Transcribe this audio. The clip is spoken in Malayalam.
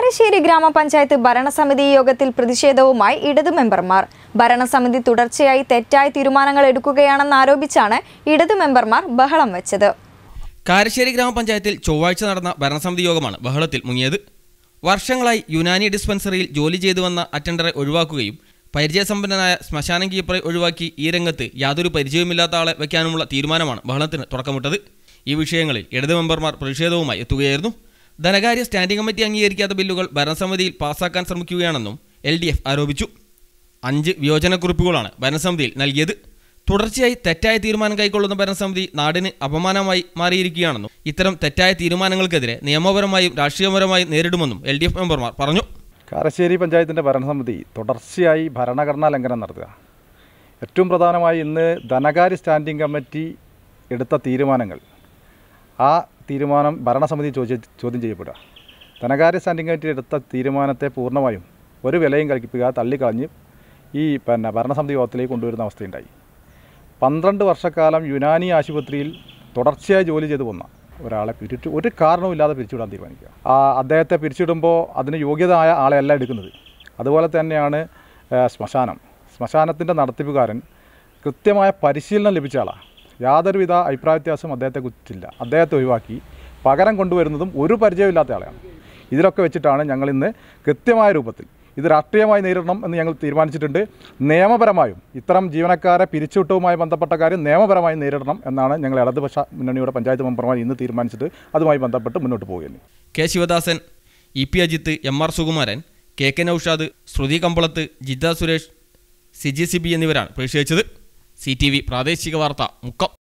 കാരശ്ശേരി ഗ്രാമപഞ്ചായത്ത് ഭരണസമിതി യോഗത്തിൽ പ്രതിഷേധവുമായി ഇടതു മെമ്പർമാർ ഭരണസമിതി തുടർച്ചയായി തെറ്റായ തീരുമാനങ്ങൾ എടുക്കുകയാണെന്ന് ആരോപിച്ചാണ് ഇടതു മെമ്പർമാർ ബഹളം വെച്ചത് കാരശ്ശേരി ഗ്രാമപഞ്ചായത്തിൽ ചൊവ്വാഴ്ച നടന്ന ഭരണസമിതി യോഗമാണ് ബഹളത്തിൽ മുങ്ങിയത് വർഷങ്ങളായി യുനാനി ഡിസ്പെൻസറിയിൽ ജോലി ചെയ്തു വന്ന അറ്റൻഡറെ ഒഴിവാക്കുകയും പരിചയസമ്പന്നനായ ശ്മശാനം കീപ്പറെ ഒഴിവാക്കി ഈ രംഗത്ത് യാതൊരു പരിചയവുമില്ലാത്ത ആളെ വയ്ക്കാനുമുള്ള തീരുമാനമാണ് ബഹളത്തിന് തുടക്കമിട്ടത് ഈ വിഷയങ്ങളിൽ ഇടത് മെമ്പർമാർ പ്രതിഷേധവുമായി എത്തുകയായിരുന്നു ധനകാര്യ സ്റ്റാൻഡിംഗ് കമ്മിറ്റി അംഗീകരിക്കാത്ത ബില്ലുകൾ ഭരണസമിതിയിൽ പാസാക്കാൻ ശ്രമിക്കുകയാണെന്നും എൽ ഡി എഫ് ആരോപിച്ചു അഞ്ച് വിയോജനക്കുറിപ്പുകളാണ് ഭരണസമിതിയിൽ നൽകിയത് തുടർച്ചയായി തെറ്റായ തീരുമാനം കൈക്കൊള്ളുന്ന ഭരണസമിതി നാടിന് അപമാനമായി മാറിയിരിക്കുകയാണെന്നും ഇത്തരം തെറ്റായ തീരുമാനങ്ങൾക്കെതിരെ നിയമപരമായും രാഷ്ട്രീയപരമായും നേരിടുമെന്നും എൽ ഡി എഫ് മെമ്പർമാർ പറഞ്ഞു കാരശ്ശേരി പഞ്ചായത്തിൻ്റെ ഭരണസമിതി തുടർച്ചയായി ഭരണഘടനാ ലംഘനം നടത്തുക ഏറ്റവും പ്രധാനമായി ഇന്ന് ധനകാര്യ സ്റ്റാൻഡിംഗ് കമ്മിറ്റി എടുത്ത തീരുമാനങ്ങൾ ആ തീരുമാനം ഭരണസമിതി ചോദ്യം ചോദ്യം ചെയ്യപ്പെടുക ധനകാര്യ സ്റ്റാൻഡിംഗ് കമ്മിറ്റി എടുത്ത തീരുമാനത്തെ പൂർണ്ണമായും ഒരു വിലയും കൽപ്പിക്കുക തള്ളിക്കളഞ്ഞ് ഈ പിന്നെ ഭരണസമിതി യോഗത്തിലേക്ക് കൊണ്ടുവരുന്ന അവസ്ഥയുണ്ടായി പന്ത്രണ്ട് വർഷക്കാലം യുനാനി ആശുപത്രിയിൽ തുടർച്ചയായി ജോലി ചെയ്തു വന്ന ഒരാളെ പിരിച്ചു ഒരു കാരണവുമില്ലാതെ പിരിച്ചുവിടാൻ തീരുമാനിക്കുക ആ അദ്ദേഹത്തെ പിരിച്ചിടുമ്പോൾ അതിന് യോഗ്യതയായ ആളെയല്ല എടുക്കുന്നത് അതുപോലെ തന്നെയാണ് ആ, ശ്മശാനം ശ്മശാനത്തിൻ്റെ നടത്തിപ്പുകാരൻ കൃത്യമായ പരിശീലനം ലഭിച്ച ആളാണ് യാതൊരുവിധ അഭിപ്രായ വ്യത്യാസവും അദ്ദേഹത്തെ കുറിച്ചില്ല അദ്ദേഹത്തെ ഒഴിവാക്കി പകരം കൊണ്ടുവരുന്നതും ഒരു പരിചയമില്ലാത്ത ആളെയാണ് ഇതിലൊക്കെ വെച്ചിട്ടാണ് ഞങ്ങൾ ഇന്ന് കൃത്യമായ രൂപത്തിൽ ഇത് രാഷ്ട്രീയമായി നേരിടണം എന്ന് ഞങ്ങൾ തീരുമാനിച്ചിട്ടുണ്ട് നിയമപരമായും ഇത്തരം ജീവനക്കാരെ പിരിച്ചുവിട്ടവുമായി ബന്ധപ്പെട്ട കാര്യം നിയമപരമായി നേരിടണം എന്നാണ് ഞങ്ങൾ ഇടതുപക്ഷ മുന്നണിയുടെ പഞ്ചായത്ത് മെമ്പർമാർ ഇന്ന് തീരുമാനിച്ചിട്ട് അതുമായി ബന്ധപ്പെട്ട് മുന്നോട്ട് പോവുകയാണ് K Sivadasan E P Ajith M R Sukumaran K K Noushad Sruthi Kambalath Jidda Suresh Siji Sibi എന്നിവരാണ് പ്രതിഷേധിച്ചത് സി ടി വി പ്രാദേശിക വാർത്ത മുക്കം